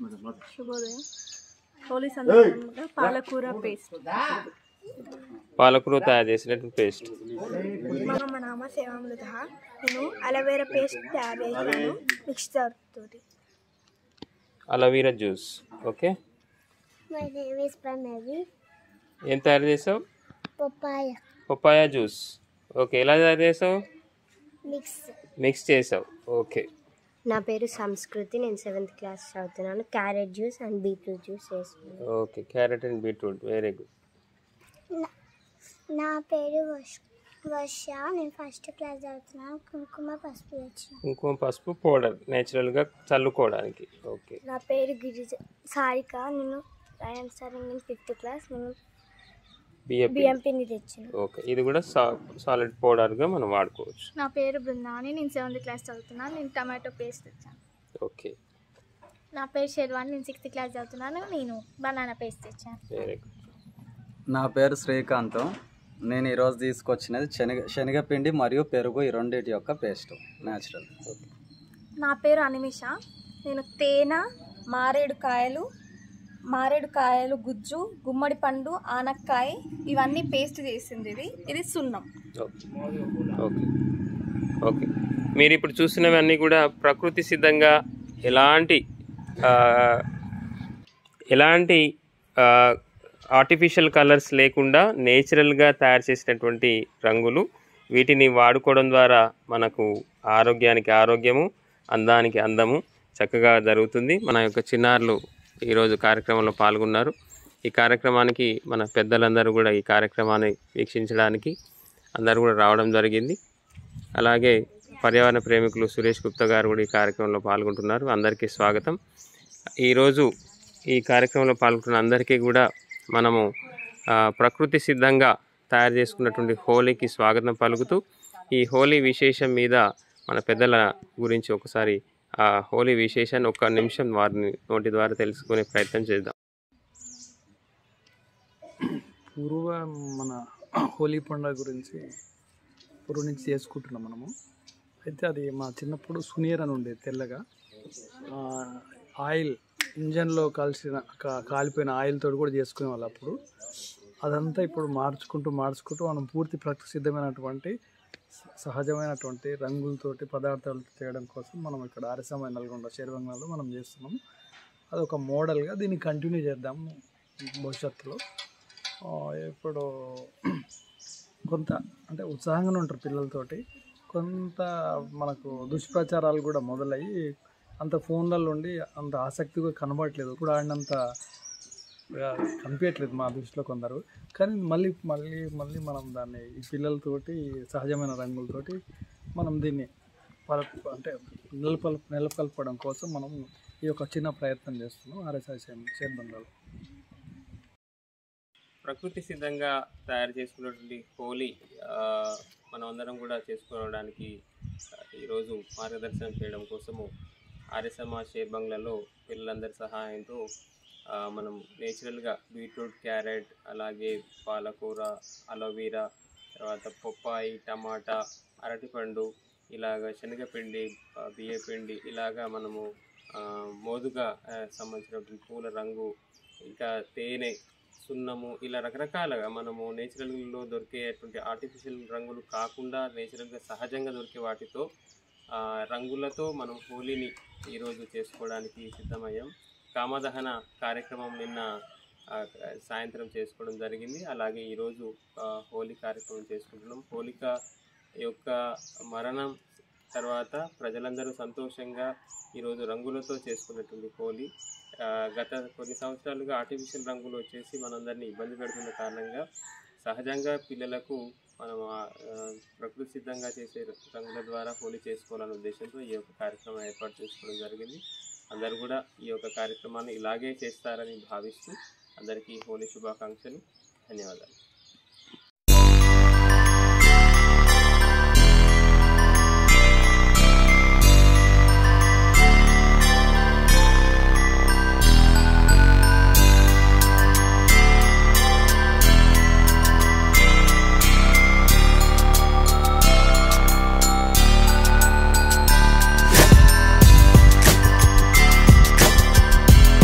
శుభోదయం హోలీ సందర్భంగా పాలకూర పేస్ట్ పాలకూర తయారు చేసినటువంటి పేస్ట్ మమ నామ సేవామృత నేను అలవేరా పేస్ట్ తయారు చేశాను మిక్స్చర్ తోటి aloe vera juice okay My name is Pranavi. ఏం తయారు చేసావు Papaya పప్పాయ జ్యూస్ ఓకే ఎలా తయారు చేసావు mix. మిక్స్ చేసావు ఓకే నా పేరు సంస్కృతి నేను సెవెంత్ క్లాస్ చదువుతున్నాను carrot juice and beetroot juice చేస్తున్నాను okay carrot and beetroot very good నా పేరు వర్ష వర్ష నేను ఫస్ట్ క్లాస్ చదువుతున్నాను కుంకుమ పసుపు తెచ్చిన కుంకుమ పసుపు పౌడర్ నేచురల్గా చల్లుకోవడానికి ఓకే నా పేరు గిరిజ సారిక నేను రాయన్ సార్ నేను ఫిఫ్త్ క్లాస్ నేను బియ్యం బిఎంపీని తెచ్చాను ఓకే ఇది కూడా సా సాలిడ్ పౌడర్గా మనం వాడుకోవచ్చు నా పేరు బృందాని నేను సెవెంత్ క్లాస్ చదువుతున్నాను నేను టమాటో పేస్ట్ తెచ్చాను ఓకే నా పేరు షెర్వాణి నేను సిక్స్త్ క్లాస్ చదువుతున్నాను నేను బనానా పేస్ట్ తెచ్చాను వెరీ గుడ్ నా పేరు శ్రీకాంత్ నేను ఈరోజు తీసుకొచ్చినది శనగ శనగపిండి మరియు పెరుగు ఈ రెండింటి యొక్క పేస్ట్ న్యాచురల్ నా పేరు అనిమిష నేను తేనె మారేడు కాయలు మారేడు కాయలు గుజ్జు గుమ్మడి పండు ఆనక్కాయ ఇవన్నీ పేస్ట్ చేసింది ఇది ఇది సున్నం ఓకే ఓకే ఓకే మీరు ఇప్పుడు చూస్తున్నవన్నీ కూడా ప్రకృతి సిద్ధంగా ఎలాంటి ఆ, ఎలాంటి ఆర్టిఫిషియల్ కలర్స్ లేకుండా నేచురల్గా తయారు చేసినటువంటి రంగులు వీటిని వాడుకోవడం ద్వారా మనకు ఆరోగ్యానికి ఆరోగ్యము అందానికి అందము చక్కగా జరుగుతుంది మన యొక్క చిన్నారులు ఈరోజు కార్యక్రమంలో పాల్గొన్నారు ఈ కార్యక్రమానికి మన పెద్దలందరూ కూడా ఈ కార్యక్రమాన్ని వీక్షించడానికి అందరూ కూడా రావడం జరిగింది అలాగే పర్యావరణ ప్రేమికులు సురేష్ గుప్తా గారు కూడా ఈ కార్యక్రమంలో పాల్గొంటున్నారు అందరికీ స్వాగతం ఈరోజు ఈ కార్యక్రమంలో పాల్గొంటున్న అందరికీ కూడా మనము ఆ, ప్రకృతి సిద్ధంగా తయారు చేసుకున్నటువంటి హోలీకి స్వాగతం పలుకుతూ ఈ హోలీ విశేషం మీద మన పెద్దల గురించి ఒకసారి ఆ హోలీ విశేషాన్ని ఒక నిమిషం వారిని నోటి ద్వారా తెలుసుకునే ప్రయత్నం చేద్దాం పూర్వ మన హోలీ పండుగ గురించి పూర్వం నుంచి చేసుకుంటున్నాం మనము అయితే అది మా చిన్నప్పుడు సునీర్ అని ఉండేది తెల్లగా ఆ, ఆయిల్ ఇంజన్లో కలిసిన కా- కాలిపోయిన ఆయిల్ తోటి కూడా చేసుకునే వాళ్ళు అప్పుడు అదంతా ఇప్పుడు మార్చుకుంటూ మార్చుకుంటూ మనం పూర్తి ప్రకృతి సిద్ధమైనటువంటి స- సహజమైనటువంటి రంగులతోటి పదార్థాలు చేయడం కోసం మనం ఇక్కడ ఆర్ఎస్ఎంఐ నల్గొండ శేర్వంగంలో మనం చేస్తున్నాం అదొక మోడల్గా దీన్ని కంటిన్యూ చేద్దాం భవిష్యత్తులో ఆ, ఇప్పుడు కొంత అంటే ఉత్సాహంగానే ఉంటారు పిల్లలతోటి కొంత మనకు దుష్ప్రచారాలు కూడా మొదలయ్యి అంత ఫోన్లలో ఉండి అంత ఆసక్తిగా కనబడట్లేదు ఇప్పుడు ఆడినంత ఆ, కనిపించట్లేదు మా దృష్టిలో కొందరు కానీ మళ్ళీ మళ్ళీ మళ్ళీ మనం దాన్ని ఈ పిల్లలతోటి సహజమైన రంగులతోటి మనం దీన్ని పల అంటే నెలకొల్ నెలకొల్పడం కోసం మనం ఈ యొక్క చిన్న ప్రయత్నం చేస్తున్నాం ఆర్ఎస్ఐ చేర్బంగాలు ప్రకృతి సిద్ధంగా తయారు చేసుకున్నటువంటి హోలీ ఆ, మనం అందరం కూడా చేసుకోవడానికి ఆ, ఈరోజు మార్గదర్శనం చేయడం కోసము ఆర్ఎస్ఎంఆ షేర్ బంగ్లాలో పిల్లలందరి సహాయంతో ఆ, మనం నేచురల్గా బీట్రూట్ క్యారెట్ అలాగే పాలకూర అలోవీరా తర్వాత పొప్పాయి టమాటా అరటిపండు ఇలాగ శనగపిండి ఆ, బియ్యపిండి ఇలాగా మనము ఆ, మోదుగా ఆ, సంబంధించినటువంటి పూల రంగు ఇంకా తేనె సున్నము ఇలా రకరకాలుగా మనము నేచురల్లో దొరికేటువంటి ఆర్టిఫిషియల్ రంగులు కాకుండా నేచురల్గా సహజంగా దొరికే వాటితో ఆ, రంగులతో మనం హోలీని ఈరోజు చేసుకోవడానికి సిద్ధమయ్యాం కామదహన కార్యక్రమం నిన్న ఆ, సాయంత్రం చేసుకోవడం జరిగింది అలాగే ఈరోజు ఆ, హోలీ కార్యక్రమం చేసుకుంటున్నాం హోలిక యొక్క మరణం తర్వాత ప్రజలందరూ సంతోషంగా ఈరోజు రంగులతో చేసుకున్నటువంటి హోలీ ఆ, గత కొన్ని సంవత్సరాలుగా ఆర్టిఫిషియల్ రంగులు వచ్చేసి మనందరినీ ఇబ్బంది పెడుతున్న కారణంగా సహజంగా పిల్లలకు మనం ఆ, ఆ, ప్రకృతి సిద్ధంగా చేసే రంగుల ద్వారా హోలీ చేసుకోవాలనే ఉద్దేశంతో ఈ యొక్క కార్యక్రమం ఏర్పాటు చేసుకోవడం జరిగింది అందరూ కూడా ఈ యొక్క కార్యక్రమాన్ని ఇలాగే చేస్తారని భావిస్తూ అందరికీ హోలీ శుభాకాంక్షలు ధన్యవాదాలు Thank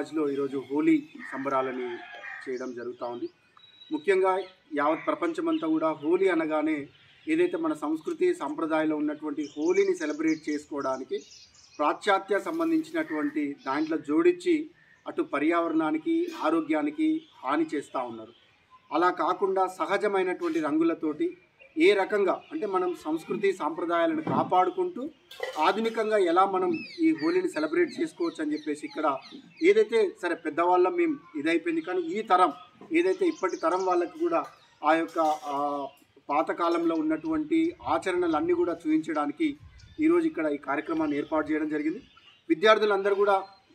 సమాజ్లో ఈరోజు హోలీ సంబరాలని చేయడం జరుగుతూ ఉంది ముఖ్యంగా యావత్ ప్రపంచమంతా కూడా హోలీ అనగానే ఏదైతే మన సంస్కృతి సాంప్రదాయంలో ఉన్నటువంటి హోలీని సెలబ్రేట్ చేసుకోవడానికి పాశ్చాత్య సంబంధించినటువంటి దాంట్లో జోడించి అటు పర్యావరణానికి ఆరోగ్యానికి హాని చేస్తూ ఉన్నారు అలా కాకుండా సహజమైనటువంటి రంగులతోటి ఏ రకంగా అంటే మనం సంస్కృతి సాంప్రదాయాలను కాపాడుకుంటూ ఆధునికంగా ఎలా మనం ఈ హోలీని సెలబ్రేట్ చేసుకోవచ్చు అని చెప్పేసి ఇక్కడ ఏదైతే సరే పెద్దవాళ్ళం మేము ఇదైపోయింది కానీ ఈ తరం ఏదైతే ఇప్పటి తరం వాళ్ళకి కూడా ఆ యొక్క ఆ, పాతకాలంలో ఉన్నటువంటి ఆచరణలన్నీ కూడా చూపించడానికి ఈరోజు ఇక్కడ ఈ కార్యక్రమాన్ని ఏర్పాటు చేయడం జరిగింది విద్యార్థులందరూ కూడా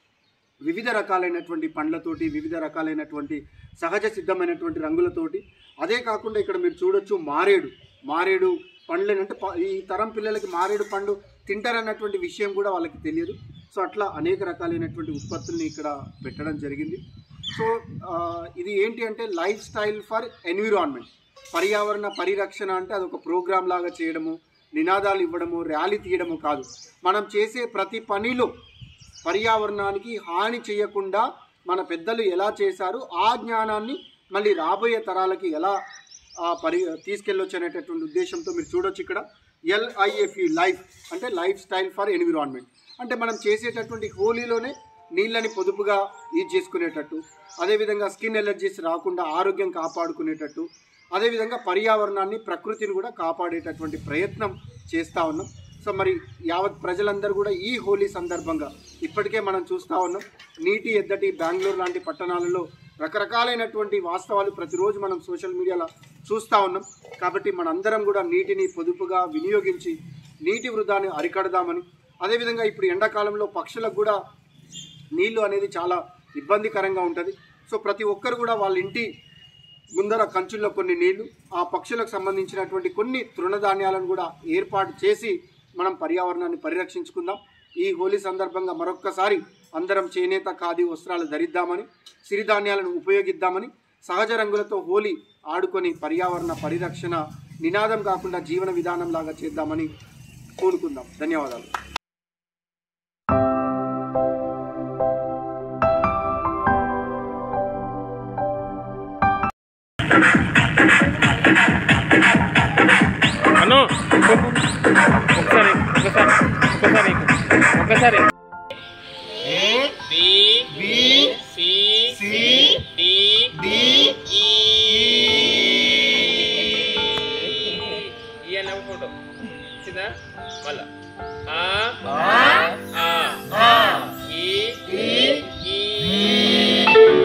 వివిధ రకాలైనటువంటి పండ్లతోటి వివిధ రకాలైనటువంటి సహజ సిద్ధమైనటువంటి రంగులతోటి అదే కాకుండా ఇక్కడ మీరు చూడొచ్చు మారేడు మారేడు పండ్లని అంటే ప- ఈ తరం పిల్లలకి మారేడు పండు తింటారన్నటువంటి విషయం కూడా వాళ్ళకి తెలియదు సో అట్లా అనేక రకాలైనటువంటి ఉత్పత్తుల్ని ఇక్కడ పెట్టడం జరిగింది సో ఆ, ఇది ఏంటి అంటే లైఫ్ స్టైల్ ఫర్ ఎన్విరాన్మెంట్ పర్యావరణ పరిరక్షణ అంటే అది ఒక ప్రోగ్రామ్ లాగా చేయడము నినాదాలు ఇవ్వడము ర్యాలీ తీయడము కాదు మనం చేసే ప్రతి పనిలో పర్యావరణానికి హాని చేయకుండా మన పెద్దలు ఎలా చేశారు ఆ జ్ఞానాన్ని మళ్ళీ రాబోయే తరాలకి ఎలా ఆ పరి తీసుకెళ్ళొచ్చు అనేటటువంటి ఉద్దేశంతో మీరు చూడొచ్చు ఇక్కడ ఎల్ఐఎఫ్ఈ లైఫ్ అంటే లైఫ్ స్టైల్ ఫర్ ఎన్విరాన్మెంట్ అంటే మనం చేసేటటువంటి హోలీలోనే నీళ్ళని పొదుపుగా యూజ్ చేసుకునేటట్టు అదేవిధంగా స్కిన్ ఎలర్జీస్ రాకుండా ఆరోగ్యం కాపాడుకునేటట్టు అదేవిధంగా పర్యావరణాన్ని ప్రకృతిని కూడా కాపాడేటటువంటి ప్రయత్నం చేస్తూ ఉన్నాం సో మరి యావత్ ప్రజలందరూ కూడా ఈ హోలీ సందర్భంగా ఇప్పటికే మనం చూస్తూ ఉన్నాం నీటి ఎద్దటి బెంగళూరు లాంటి పట్టణాలలో రకరకాలైనటువంటి వాస్తవాలు ప్రతిరోజు మనం సోషల్ మీడియాలో చూస్తూ ఉన్నాం కాబట్టి మనందరం కూడా నీటిని పొదుపుగా వినియోగించి నీటి వృధాన్ని అరికడదామని అదేవిధంగా ఇప్పుడు ఎండాకాలంలో పక్షులకు కూడా నీళ్లు అనేది చాలా ఇబ్బందికరంగా ఉంటుంది సో ప్రతి ఒక్కరు కూడా వాళ్ళ ఇంటి ముందర కంచుల్లో కొన్ని నీళ్లు ఆ పక్షులకు సంబంధించినటువంటి కొన్ని తృణధాన్యాలను కూడా ఏర్పాటు చేసి మనం పర్యావరణాన్ని పరిరక్షించుకుందాం ఈ హోలీ సందర్భంగా మరొక్కసారి అందరం చేనేత ఖాదీ వస్త్రాలు ధరిద్దామని సిరిధాన్యాలను ఉపయోగిద్దామని సహజ రంగులతో హోలీ ఆడుకొని పర్యావరణ పరిరక్షణ నినాదం కాకుండా జీవన విధానం లాగా చేద్దామని కోరుకుందాం ధన్యవాదాలు అను ఒకసారి ఒకసారి ఒకసారి ఒకసారి B B C C D D E E అన్న ఫోటో వచ్చిందా మళ్ళా ఆ ఆ ఆ ఈ ఈ ఈ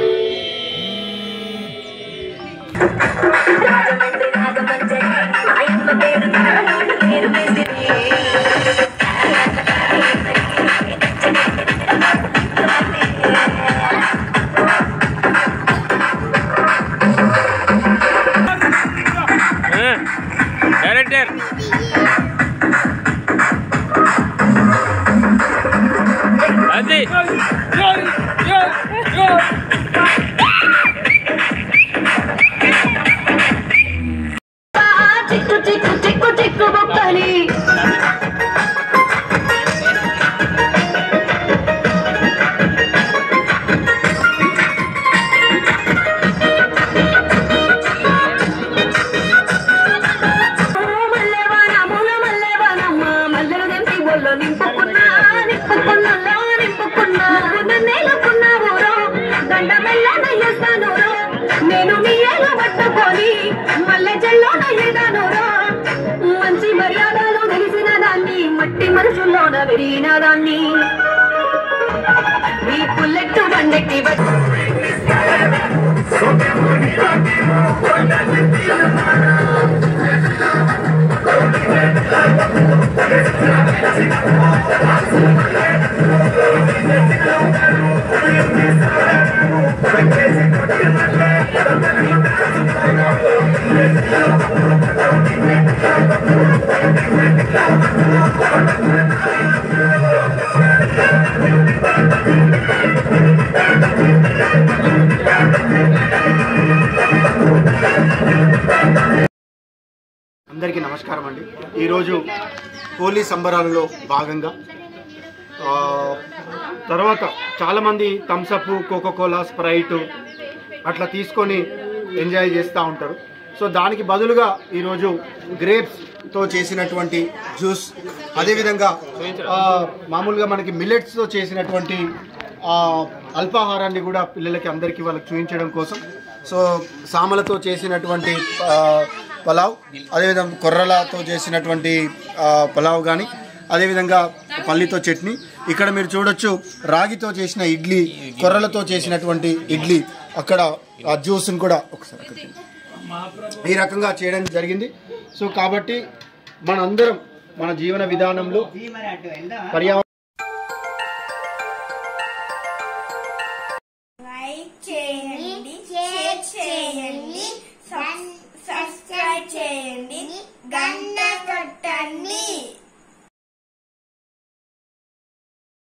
డైరెక్టర్ అది చిక్కు చిక్కు చిక్కు చిక్కు బొక్కలి మల్లెవానముల మల్లెవానమ్మ మల్లెలు తెంపి ఒళ్ళో నింపుకున్నా నింపుకున్నలో నింపుకున్నా నువ్వు నేలుకున్నావురో దండ మెల్లన చేస్తానురో నేను నీ ఏలు పట్టుకొని మల్లె జల్లో నయ్యేదానురో మంచి మర్యాదలు తెలిసిన దాన్ని మట్టి మనుషుల్లోన విరిగిన దాన్ని ఈ పుల్లెట్టు బండెక్కి వచ్చి అందరికీ నమస్కారం అండి ఈరోజు హోలీ సంబరాలలో భాగంగా ఆ, తర్వాత చాలామంది థమ్సప్ కోకోకోలా స్ప్రైట్ అట్లా తీసుకొని ఎంజాయ్ చేస్తూ ఉంటారు సో దానికి బదులుగా ఈరోజు గ్రేప్స్తో చేసినటువంటి జ్యూస్ అదేవిధంగా ఆ, మామూలుగా మనకి మిల్లెట్స్తో చేసినటువంటి ఆ, అల్పాహారాన్ని కూడా పిల్లలకి అందరికీ వాళ్ళకి చూపించడం కోసం సో సామలతో చేసినటువంటి ఆ, పలావ్ అదేవిధంగా కొర్రలతో చేసినటువంటి ఆ, పలావ్ కానీ అదేవిధంగా పల్లితో చట్నీ ఇక్కడ మీరు చూడొచ్చు రాగితో చేసిన ఇడ్లీ కొర్రలతో చేసినటువంటి ఇడ్లీ అక్కడ ఆ జ్యూస్ని కూడా ఒకసారి అక్కడికి. ఈ రకంగా చేయడం జరిగింది సో కాబట్టి మనందరం మన జీవన విధానంలో పర్యావరణ